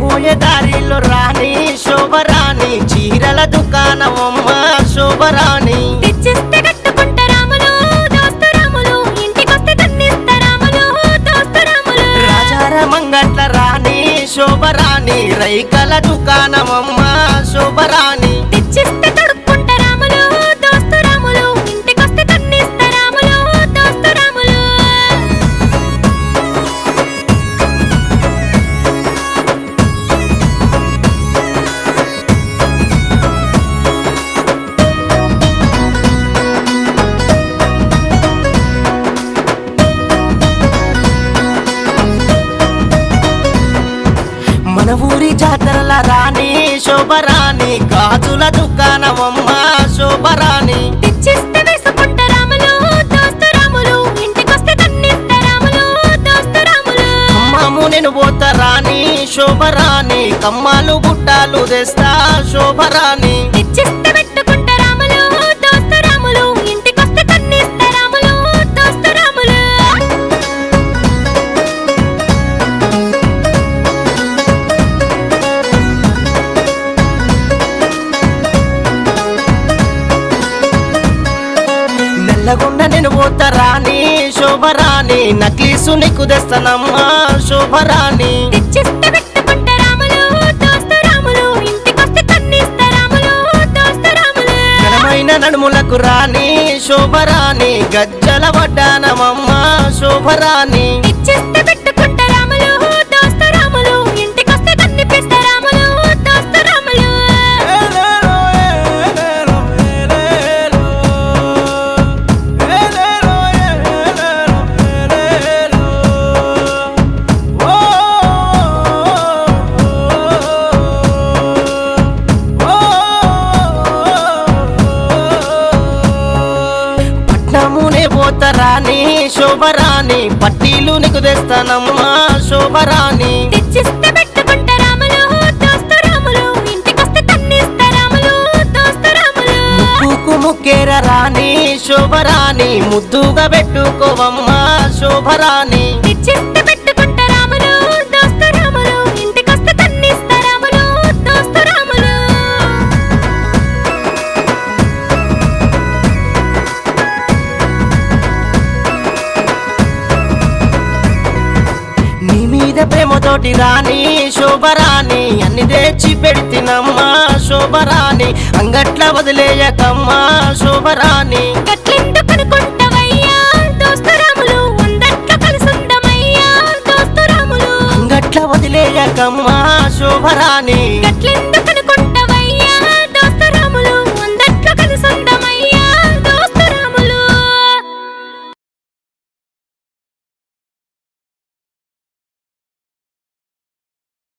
పోయే దారిలో రాణి శోభరాణి చీరల దుకాణమమ్మ శోభరాణి తెచ్చిస్తే కట్టుకుంటా రాములు దోస్తు రాములు ఇంటికొస్తే కన్నిస్తా రాములు దోస్తు రాములు రాజార మంగట్ల రాణి శోభరాణి రైకల దుకాణమమ్మ శోభరాణి తెచ్చిస్తే తడుక్కుంటా రాములు దోస్తు రాములు ఇంటికొస్తే కన్నిస్తా రాములు దోస్తు రాములు మన ఊరి జాతరల రాణి శోభరాణి గాజుల దుకాణమమ్మ శోభరాణి తెచ్చిస్తే వేసుకుంటా రాములు దోస్తు రాములు ఇంటికొస్తే కన్నిస్తా రాములు దోస్తు రాములు అమ్మము నేను పోత రాణి శోభరాణి కమ్మాలు గుట్టాలు తెస్తా శోభరాణి తెచ్చిస్తే పెట్టుకుంటా రాములు దోస్తు రాములు ఇంటికొస్తే కన్నిస్తా రాములు దోస్తు రాములు నల్లగొండ నేను పోత రాణి శోభరాణి నక్లీసు నీకు తెస్తానమ్మా శోభరాణి తెచ్చిస్తే పెట్టుకుంటా రాములు దోస్తు రాములు ఇంటికొస్తే కన్నిస్తా రాములు దోస్తు రాములు ఘనమైన నడుములకు రాణి శోభరాణి గజ్జల వడ్డానమమ్మ శోభరాణి తెచ్చిస్తే పెట్టుకుంటా రాములు దోస్తు రాములు ఇంటికొస్తే కన్నిపిస్తా రాములు దోస్తు రాములు పట్నమునే పోత రాణి శోభరాణి పట్టీలు నీకు తెస్తానమ్మా శోభరాణి తెచ్చిస్తే పెట్టుకుంటా రాములు దోస్తు రాములు ఇంటికొస్తే కన్నిస్తా రాములు దోస్తు రాములు ముక్కుకు ముక్కేర రాణి శోభరాణి ముద్దుగా పెట్టుకోవమ్మా శోభరాణి తెచ్చిస్తే పెట్టుకుంటా రాములు దోస్తు రాములు ఇంటికొస్తే కన్నిస్తా రాములు దోస్తు రాములు నీ మీద ప్రేమతోటి రాణి శోభరాణి అన్ని తెచ్చి పెడితినమ్మా శోభరాణి అంగట్ల వదిలేయకమ్మా శోభరాణి గట్లెందుకనుకుంటావయ్యా దోస్తు రాములు అందట్లో కలిసుందమయ్యా దోస్తు రాములు అంగట్ల వదిలేయకమ్మా శోభరాణి గట్లెందుకు